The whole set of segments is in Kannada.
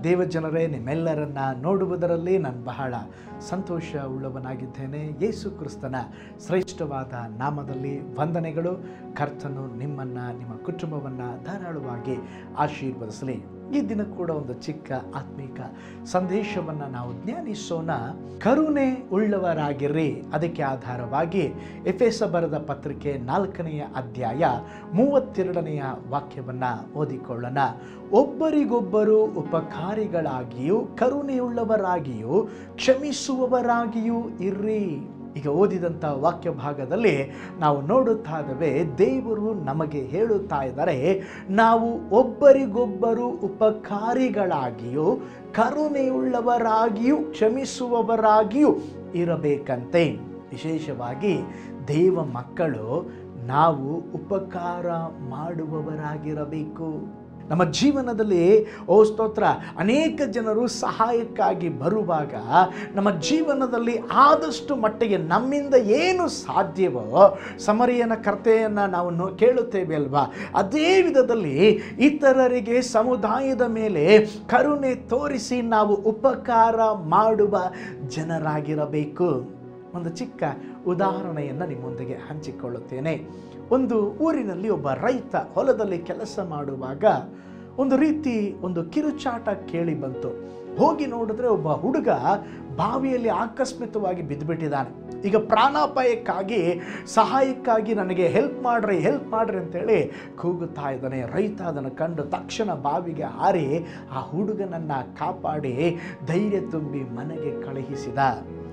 ದೇವಜನರೇ ನಿಮ್ಮೆಲ್ಲರನ್ನ ನೋಡುವುದರಲ್ಲಿ ನಾನು ಬಹಳ ಸಂತೋಷ ಉಳ್ಳವನಾಗಿದ್ದೇನೆ ಯೇಸು ಕ್ರಿಸ್ತನ ಶ್ರೇಷ್ಠವಾದ ನಾಮದಲ್ಲಿ ವಂದನೆಗಳು ಕರ್ತನು ನಿಮ್ಮನ್ನು ನಿಮ್ಮ ಕುಟುಂಬವನ್ನು ಧಾರಾಳವಾಗಿ ಆಶೀರ್ವದಿಸಲಿ ಈ ದಿನ ಕೂಡ ಒಂದು ಚಿಕ್ಕ ಆತ್ಮಿಕ ಸಂದೇಶವನ್ನು ನಾವು ಧ್ಯಾನಿಸೋಣ ಕರುಣೆ ಉಳ್ಳವರಾಗಿರ್ರಿ ಅದಕ್ಕೆ ಆಧಾರವಾಗಿ ಎಫೆಸ ಬರೆದ ಪತ್ರಿಕೆ ನಾಲ್ಕನೆಯ ಅಧ್ಯಾಯ ಮೂವತ್ತೆರಡನೆಯ ವಾಕ್ಯವನ್ನು ಓದಿಕೊಳ್ಳೋಣ ಒಬ್ಬರಿಗೊಬ್ಬರು ಉಪಕಾರಿಗಳಾಗಿಯೂ ಕರುಣೆಯುಳ್ಳವರಾಗಿಯೂ ಕ್ಷಮಿಸುವವರಾಗಿಯೂ ಇರ್ರಿ ಈಗ ಓದಿದಂಥ ವಾಕ್ಯ ಭಾಗದಲ್ಲಿ ನಾವು ನೋಡುತ್ತಾ ಇದ್ದೇವೆ ದೇವರು ನಮಗೆ ಹೇಳುತ್ತಾ ಇದ್ದಾರೆ ನಾವು ಒಬ್ಬರಿಗೊಬ್ಬರು ಉಪಕಾರಿಗಳಾಗಿಯೂ ಕರುಣೆಯುಳ್ಳವರಾಗಿಯೂ ಕ್ಷಮಿಸುವವರಾಗಿಯೂ ಇರಬೇಕಂತೆ ವಿಶೇಷವಾಗಿ ದೇವ ಮಕ್ಕಳು ನಾವು ಉಪಕಾರ ಮಾಡುವವರಾಗಿರಬೇಕು ನಮ್ಮ ಜೀವನದಲ್ಲಿ ಓ ಸ್ತೋತ್ರ ಅನೇಕ ಜನರು ಸಹಾಯಕ್ಕಾಗಿ ಬರುವಾಗ ನಮ್ಮ ಜೀವನದಲ್ಲಿ ಆದಷ್ಟು ಮಟ್ಟಿಗೆ ನಮ್ಮಿಂದ ಏನು ಸಾಧ್ಯವೋ ಸಮರಿಯನ ಕರ್ತೆಯನ್ನು ನಾವು ನೋ- ಕೇಳುತ್ತೇವೆ ಅಲ್ವಾ ಅದೇ ವಿಧದಲ್ಲಿ ಇತರರಿಗೆ ಸಮುದಾಯದ ಮೇಲೆ ಕರುಣೆ ತೋರಿಸಿ ನಾವು ಉಪಕಾರ ಮಾಡುವ ಜನರಾಗಿರಬೇಕು ಒಂದು ಚಿಕ್ಕ ಉದಾಹರಣೆಯನ್ನು ನಿಮ್ಮೊಂದಿಗೆ ಹಂಚಿಕೊಳ್ಳುತ್ತೇನೆ ಒಂದು ಊರಿನಲ್ಲಿ ಒಬ್ಬ ರೈತ ಹೊಲದಲ್ಲಿ ಕೆಲಸ ಮಾಡುವಾಗ ಒಂದು ರೀತಿ ಒಂದು ಕಿರುಚಾಟ ಕೇಳಿ ಬಂತು ಹೋಗಿ ನೋಡಿದ್ರೆ ಒಬ್ಬ ಹುಡುಗ ಬಾವಿಯಲ್ಲಿ ಆಕಸ್ಮಿಕವಾಗಿ ಬಿದ್ದುಬಿಟ್ಟಿದ್ದಾನೆ ಈಗ ಪ್ರಾಣಾಪಾಯಕ್ಕಾಗಿ ಸಹಾಯಕ್ಕಾಗಿ ನನಗೆ ಹೆಲ್ಪ್ ಮಾಡ್ರಿ ಹೆಲ್ಪ್ ಮಾಡ್ರಿ ಅಂತೇಳಿ ಕೂಗುತ್ತಾ ಇದ್ದಾನೆ ರೈತ ಅದನ್ನು ಕಂಡು ತಕ್ಷಣ ಬಾವಿಗೆ ಹಾರಿ ಆ ಹುಡುಗನನ್ನು ಕಾಪಾಡಿ ಧೈರ್ಯ ತುಂಬಿ ಮನೆಗೆ ಕಳುಹಿಸಿದ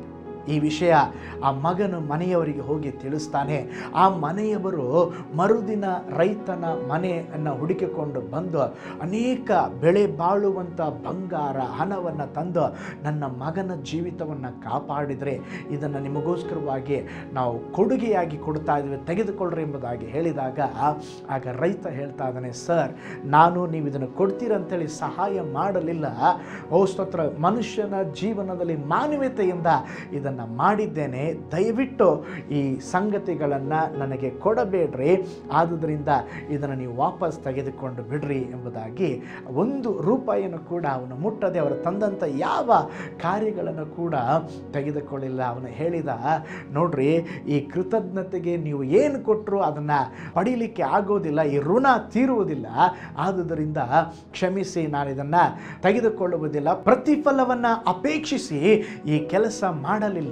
ಈ ವಿಷಯ ಆ ಮಗನು ಮನೆಯವರಿಗೆ ಹೋಗಿ ತಿಳಿಸ್ತಾನೆ ಆ ಮನೆಯವರು ಮರುದಿನ ರೈತನ ಮನೆಯನ್ನು ಹುಡುಕಿಕೊಂಡು ಬಂದು ಅನೇಕ ಬೆಳೆ ಬಾಳುವಂಥ ಬಂಗಾರ ಹಣವನ್ನು ತಂದು ನನ್ನ ಮಗನ ಜೀವಿತವನ್ನು ಕಾಪಾಡಿದರೆ ಇದನ್ನು ನಿಮಗೋಸ್ಕರವಾಗಿ ನಾವು ಕೊಡುಗೆಯಾಗಿ ಕೊಡ್ತಾ ಇದ್ದೀವಿ ತೆಗೆದುಕೊಳ್ಳ್ರಿ ಎಂಬುದಾಗಿ ಹೇಳಿದಾಗ ಆಗ ರೈತ ಹೇಳ್ತಾ ಇದ್ದಾನೆ ಸರ್ ನಾನು ನೀವು ಇದನ್ನು ಕೊಡ್ತೀರಂತೇಳಿ ಸಹಾಯ ಮಾಡಲಿಲ್ಲ ಓ ಸ್ತೋತ್ರ ಮನುಷ್ಯನ ಜೀವನದಲ್ಲಿ ಮಾನವೀಯತೆಯಿಂದ ಇದನ್ನು ಮಾಡಿದ್ದೇನೆ ದಯವಿಟ್ಟು ಈ ಸಂಗತಿಗಳನ್ನು ನನಗೆ ಕೊಡಬೇಡ್ರಿ ಆದುದರಿಂದ ಇದನ್ನು ನೀವು ವಾಪಸ್ ತೆಗೆದುಕೊಂಡು ಬಿಡ್ರಿ ಎಂಬುದಾಗಿ ಒಂದು ರೂಪಾಯಿಯನ್ನು ಕೂಡ ಅವನು ಮುಟ್ಟದೆ ಅವರು ತಂದಂಥ ಯಾವ ಕಾರ್ಯಗಳನ್ನು ಕೂಡ ತೆಗೆದುಕೊಳ್ಳಿಲ್ಲ ಅವನು ಹೇಳಿದ ನೋಡ್ರಿ ಈ ಕೃತಜ್ಞತೆಗೆ ನೀವು ಏನು ಕೊಟ್ಟರು ಅದನ್ನು ಪಡೀಲಿಕ್ಕೆ ಆಗೋದಿಲ್ಲ ಈ ಋಣ ತೀರುವುದಿಲ್ಲ ಆದುದರಿಂದ ಕ್ಷಮಿಸಿ ನಾನು ಇದನ್ನು ತೆಗೆದುಕೊಳ್ಳುವುದಿಲ್ಲ ಪ್ರತಿಫಲವನ್ನು ಅಪೇಕ್ಷಿಸಿ ಈ ಕೆಲಸ ಮಾಡಲಿಲ್ಲ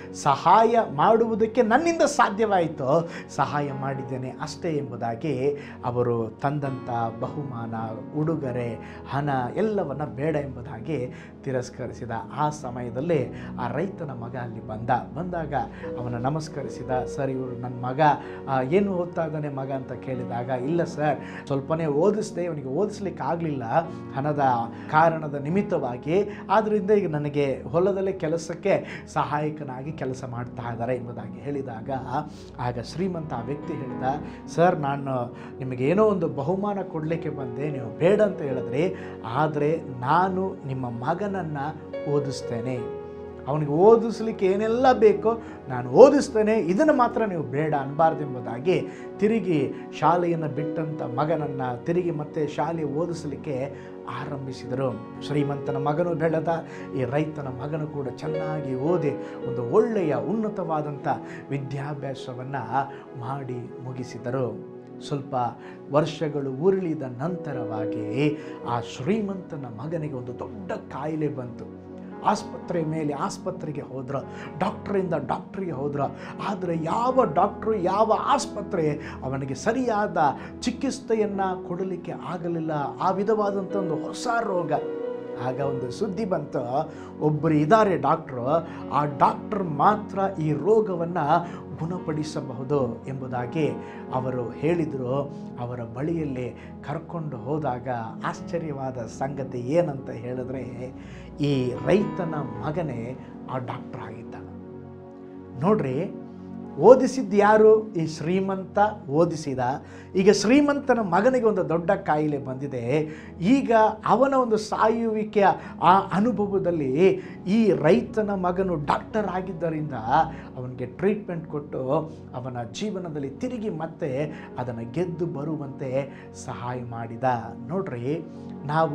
ಸಹಾಯ ಮಾಡುವುದಕ್ಕೆ ನನ್ನಿಂದ ಸಾಧ್ಯವಾಯಿತು ಸಹಾಯ ಮಾಡಿದ್ದೇನೆ ಅಷ್ಟೇ ಎಂಬುದಾಗಿ ಅವರು ತಂದಂಥ ಬಹುಮಾನ ಉಡುಗೊರೆ ಹಣ ಎಲ್ಲವನ್ನ ಬೇಡ ಎಂಬುದಾಗಿ ತಿರಸ್ಕರಿಸಿದ ಆ ಸಮಯದಲ್ಲಿ ಆ ರೈತನ ಮಗ ಅಲ್ಲಿ ಬಂದ ಬಂದಾಗ ಅವನ ನಮಸ್ಕರಿಸಿದ ಸರ್ ಇವರು ನನ್ನ ಮಗ ಆ, ಏನು ಓದ್ತಾ ಇದ್ದಾನೆ ಮಗ ಅಂತ ಕೇಳಿದಾಗ ಇಲ್ಲ ಸರ್ ಸ್ವಲ್ಪನೇ ಓದಿಸ್ದೆ ಅವನಿಗೆ ಓದಿಸ್ಲಿಕ್ಕೆ ಆಗಲಿಲ್ಲ ಹಣದ ಕಾರಣದ ನಿಮಿತ್ತವಾಗಿ ಆದ್ದರಿಂದ ಈಗ ನನಗೆ ಹೊಲದಲ್ಲಿ ಕೆಲಸಕ್ಕೆ ಸಹಾಯಕನಾಗಿ ಕೆಲಸ ಮಾಡ್ತಾ ಇದ್ದಾರೆ ಎಂಬುದಾಗಿ ಹೇಳಿದಾಗ ಆಗ ಶ್ರೀಮಂತ ಆ ವ್ಯಕ್ತಿ ಹೇಳಿದ ಸರ್ ನಾನು ನಿಮಗೆ ಏನೋ ಒಂದು ಬಹುಮಾನ ಕೊಡಲಿಕ್ಕೆ ಬಂದೆ ನೀವು ಬೇಡ ಅಂತ ಹೇಳಿದ್ರಿ ಆದರೆ ನಾನು ನಿಮ್ಮ ಮಗನನ್ನು ಓದಿಸ್ತೇನೆ ಅವನಿಗೆ ಓದಿಸ್ಲಿಕ್ಕೆ ಏನೆಲ್ಲ ಬೇಕೋ ನಾನು ಓದಿಸ್ತೇನೆ ಇದನ್ನು ಮಾತ್ರ ನೀವು ಬೇಡ ಅನ್ಬಾರ್ದು ಎಂಬುದಾಗಿ ತಿರುಗಿ ಶಾಲೆಯನ್ನು ಬಿಟ್ಟಂಥ ಮಗನನ್ನು ತಿರುಗಿ ಮತ್ತೆ ಶಾಲೆ ಓದಿಸಲಿಕ್ಕೆ ಆರಂಭಿಸಿದರು ಶ್ರೀಮಂತನ ಮಗನು ಬೆಳೆದ ಈ ರೈತನ ಮಗನು ಕೂಡ ಚೆನ್ನಾಗಿ ಓದಿ ಒಂದು ಒಳ್ಳೆಯ ಉನ್ನತವಾದಂಥ ವಿದ್ಯಾಭ್ಯಾಸವನ್ನು ಮಾಡಿ ಮುಗಿಸಿದರು ಸ್ವಲ್ಪ ವರ್ಷಗಳು ಉರುಳಿದ ನಂತರವಾಗಿ ಆ ಶ್ರೀಮಂತನ ಮಗನಿಗೆ ಒಂದು ದೊಡ್ಡ ಕಾಯಿಲೆ ಬಂತು ಆಸ್ಪತ್ರೆ ಮೇಲೆ ಆಸ್ಪತ್ರೆಗೆ ಹೋದ್ರ ಡಾಕ್ಟ್ರಿಂದ ಡಾಕ್ಟ್ರಿಗೆ ಹೋದ್ರ ಆದರೆ ಯಾವ ಡಾಕ್ಟ್ರು ಯಾವ ಆಸ್ಪತ್ರೆ ಅವನಿಗೆ ಸರಿಯಾದ ಚಿಕಿತ್ಸೆಯನ್ನು ಕೊಡಲಿಕ್ಕೆ ಆಗಲಿಲ್ಲ ಆ ವಿಧವಾದಂಥ ಒಂದು ಹೊಸ ರೋಗ ಆಗ ಒಂದು ಸುದ್ದಿ ಬಂತು ಒಬ್ಬರು ಇದ್ದಾರೆ ಡಾಕ್ಟ್ರು ಆ ಡಾಕ್ಟರ್ ಮಾತ್ರ ಈ ರೋಗವನ್ನು ಗುಣಪಡಿಸಬಹುದು ಎಂಬುದಾಗಿ ಅವರು ಹೇಳಿದರು ಅವರ ಬಳಿಯಲ್ಲಿ ಕರ್ಕೊಂಡು ಹೋದಾಗ ಆಶ್ಚರ್ಯವಾದ ಸಂಗತಿ ಏನಂತ ಹೇಳಿದ್ರೆ ಈ ರೈತನ ಮಗನೇ ಆ ಡಾಕ್ಟರ್ ಆಗಿದ್ದ ನೋಡ್ರಿ ಓದಿಸಿದ್ದು ಯಾರು ಈ ಶ್ರೀಮಂತ ಓದಿಸಿದ ಈಗ ಶ್ರೀಮಂತನ ಮಗನಿಗೆ ಒಂದು ದೊಡ್ಡ ಕಾಯಿಲೆ ಬಂದಿದೆ ಈಗ ಅವನ ಒಂದು ಸಾಯುವಿಕೆಯ ಆ ಅನುಭವದಲ್ಲಿ ಈ ರೈತನ ಮಗನು ಡಾಕ್ಟರ್ ಆಗಿದ್ದರಿಂದ ಅವನಿಗೆ ಟ್ರೀಟ್ಮೆಂಟ್ ಕೊಟ್ಟು ಅವನ ಜೀವನದಲ್ಲಿ ತಿರುಗಿ ಮತ್ತೆ ಅದನ್ನು ಗೆದ್ದು ಬರುವಂತೆ ಸಹಾಯ ಮಾಡಿದ ನೋಡ್ರಿ ನಾವು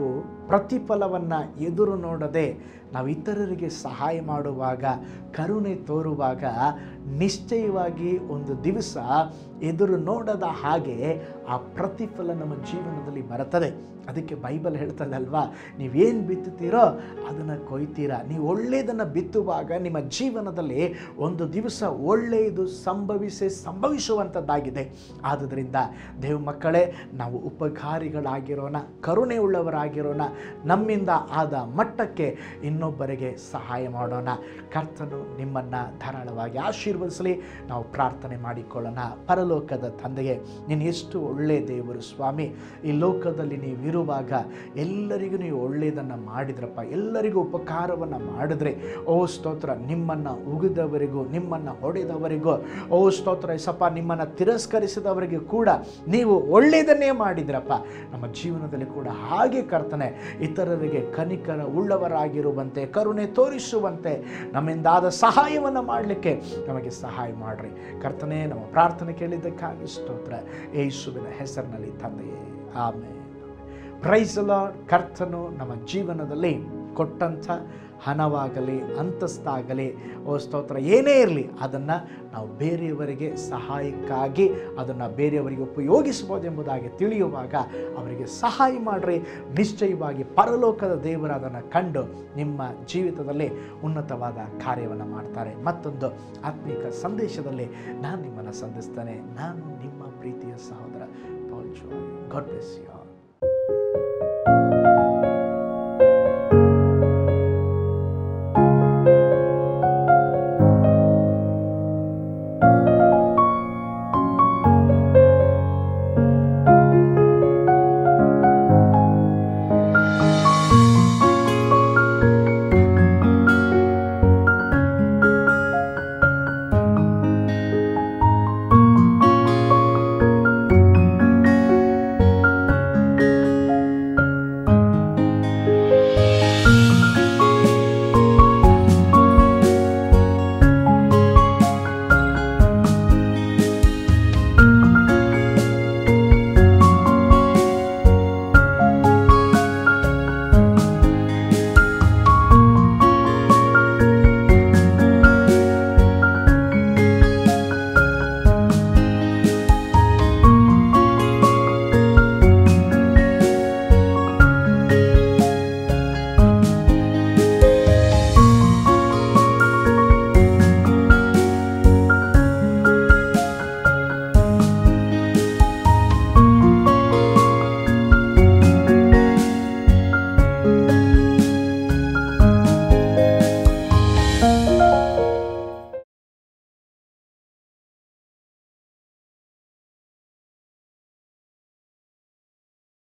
ಪ್ರತಿಫಲವನ್ನು ಎದುರು ನೋಡದೆ ನಾವು ಇತರರಿಗೆ ಸಹಾಯ ಮಾಡುವಾಗ ಕರುಣೆ ತೋರುವಾಗ ನಿಶ್ಚಯವಾಗಿ ಒಂದು ದಿವಸ ಎದುರು ನೋಡದ ಹಾಗೆ ಆ ಪ್ರತಿಫಲ ನಮ್ಮ ಜೀವನದಲ್ಲಿ ಬರುತ್ತದೆ ಅದಕ್ಕೆ ಬೈಬಲ್ ಹೇಳ್ತದಲ್ವಾ ನೀವೇನು ಬಿತ್ತುತ್ತೀರೋ ಅದನ್ನು ಕೊಯ್ತೀರಾ ನೀವು ಒಳ್ಳೆಯದನ್ನು ಬಿತ್ತುವಾಗ ನಿಮ್ಮ ಜೀವನದಲ್ಲಿ ಒಂದು ದಿವಸ ಒಳ್ಳೆಯದು ಸಂಭವಿಸೇ ಸಂಭವಿಸುವಂಥದ್ದಾಗಿದೆ ಆದುದರಿಂದ ದೇವ ಮಕ್ಕಳೇ ನಾವು ಉಪಕಾರಿಗಳಾಗಿರೋಣ ಕರುಣೆ ಉಳ್ಳವರಾಗಿರೋಣ ನಮ್ಮಿಂದ ಆದ ಮಟ್ಟಕ್ಕೆ ಇನ್ನೊಬ್ಬರಿಗೆ ಸಹಾಯ ಮಾಡೋಣ ಕರ್ತನು ನಿಮ್ಮನ್ನು ಧಾರಾಳವಾಗಿ ಆಶೀರ್ವದಿಸಲಿ ನಾವು ಪ್ರಾರ್ಥನೆ ಮಾಡಿಕೊಳ್ಳೋಣ ಪರಲೋಕದ ತಂದೆಗೆ ನೀನು ಎಷ್ಟು ಒಳ್ಳೆಯ ದೇವರು ಸ್ವಾಮಿ ಈ ಲೋಕದಲ್ಲಿ ನೀವಿರುವಾಗ ಎಲ್ಲರಿಗೂ ನೀವು ಒಳ್ಳೆಯದನ್ನು ಮಾಡಿದ್ರಪ್ಪ ಎಲ್ಲರಿಗೂ ಉಪಕಾರವನ್ನು ಮಾಡಿದ್ರೆ ಓ ಸ್ತೋತ್ರ ನಿಮ್ಮನ್ನು ಉಗಿದವರಿಗೂ ನಿಮ್ಮನ್ನು ಹೊಡೆದವರಿಗೂ ಓ ಸ್ತೋತ್ರ ಎಸಪ್ಪ ನಿಮ್ಮನ್ನು ತಿರಸ್ಕರಿಸಿದವರಿಗೆ ಕೂಡ ನೀವು ಒಳ್ಳೆಯದನ್ನೇ ಮಾಡಿದ್ರಪ್ಪ ನಮ್ಮ ಜೀವನದಲ್ಲಿ ಕೂಡ ಹಾಗೆ ಕರ್ತನೆ ಇತರರಿಗೆ ಕನಿಕರ ಉಳ್ಳವರಾಗಿರುವಂತೆ ಕರುಣೆ ತೋರಿಸುವಂತೆ ನಮ್ಮಿಂದಾದ ಸಹಾಯವನ್ನು ಮಾಡಲಿಕ್ಕೆ ನಮಗೆ ಸಹಾಯ ಮಾಡಿರಿ ಕರ್ತನೆ ನಮ್ಮ ಪ್ರಾರ್ಥನೆ ಕೇಳಿದ್ದಕ್ಕಾಗಿ ಸ್ತೋತ್ರ ಯೇಸುವಿನ ಹೆಸರಿನಲ್ಲಿ ತಂದೆಯೇ ಆಮೇಲೆ ಪ್ರೈಸ್ ಲಾರ್ಡ್ ಕರ್ತನು ನಮ್ಮ ಜೀವನದಲ್ಲಿ ಕೊಟ್ಟಂಥ ಹಣವಾಗಲಿ ಅಂತಸ್ತಾಗಲಿ ಓ ಸ್ತೋತ್ರ ಏನೇ ಇರಲಿ ಅದನ್ನು ನಾವು ಬೇರೆಯವರಿಗೆ ಸಹಾಯಕ್ಕಾಗಿ ಅದನ್ನು ಬೇರೆಯವರಿಗೆ ಉಪಯೋಗಿಸ್ಬೋದೆಂಬುದಾಗಿ ತಿಳಿಯುವಾಗ ಅವರಿಗೆ ಸಹಾಯ ಮಾಡಿರಿ ನಿಶ್ಚಯವಾಗಿ ಪರಲೋಕದ ದೇವರು ಅದನ್ನು ಕಂಡು ನಿಮ್ಮ ಜೀವಿತದಲ್ಲಿ ಉನ್ನತವಾದ ಕಾರ್ಯವನ್ನು ಮಾಡ್ತಾರೆ ಮತ್ತೊಂದು ಆತ್ಮಿಕ ಸಂದೇಶದಲ್ಲಿ ನಾನು ನಿಮ್ಮನ್ನು ಸಂಧಿಸ್ತೇನೆ ನಾನು ನಿಮ್ಮ ಪ್ರೀತಿಯ ಸಹೋದರ Paul Joy God bless you